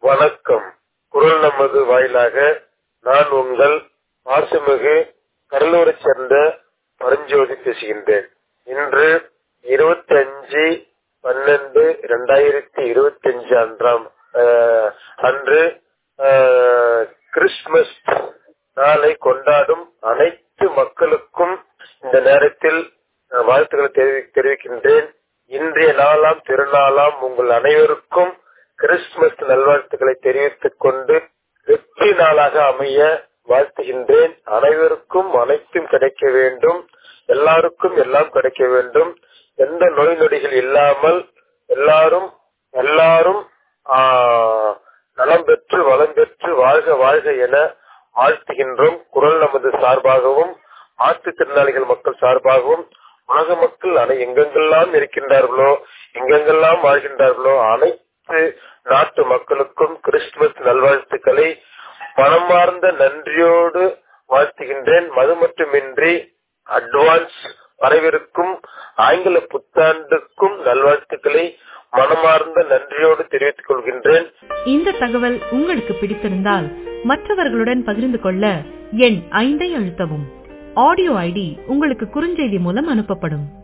வணக்கம் குரல் நமது வாயிலாக நான் உங்கள் பாசமிகு கடலூரைச் சேர்ந்த பரஞ்சோதி பேசுகின்றேன் இன்று இருபத்தி அஞ்சு பன்னெண்டு இரண்டாயிரத்தி இருபத்தி அஞ்சு அன்றாம் ஆஹ், அன்று ஆஹ், கிறிஸ்துமஸ் நாளை கொண்டாடும் அனைத்து மக்களுக்கும் இந்த நேரத்தில் நான் வாழ்த்துக்களை தெரிவி- தெரிவிக்கின்றேன் இன்றைய நாளாம் திருநாளாம் உங்கள் அனைவருக்கும் கிறிஸ்துமஸ் நல்வாழ்த்துக்களை தெரிவித்துக் கொண்டு வெற்றி நாளாக அமைய வாழ்த்துகின்றேன் அனைவருக்கும் அனைத்தும் கிடைக்க வேண்டும் எல்லாருக்கும் எல்லாம் கிடைக்க வேண்டும் எந்த நோய் நொடிகள் இல்லாமல் எல்லாரும் எல்லாரும் ஆஹ், நலம் பெற்று வளம் பெற்று வாழ்க வாழ்க என வாழ்த்துகின்றோம் குரல் நமது சார்பாகவும் மாற்றுத்திறனாளிகள் மக்கள் சார்பாகவும் உலக மக்கள் அனை எங்கெங்கெல்லாம் இருக்கின்றார்களோ எங்கெங்கெல்லாம் வாழ்கின்றார்களோ அனைத்து நாட்டு மக்களுக்கும் கிறிஸ்துமஸ் நல்வாழ்த்துக்களை மனமார்ந்த நன்றியோடு வாழ்த்துகின்றேன் மது மட்டுமின்றி அட்வான்ஸ் வரவிருக்கும் ஆங்கில புத்தாண்டுக்கும் நல்வாழ்த்துக்களை மனமார்ந்த நன்றியோடு தெரிவித்துக் கொள்கின்றேன் இந்த தகவல் உங்களுக்கு பிடித்திருந்தால் மற்றவர்களுடன் பகிர்ந்து கொள்ள எண் ஐந்தை அழுத்தவும் ஆடியோ ஐடி உங்களுக்கு குறுஞ்செய்தி மூலம் அனுப்பப்படும்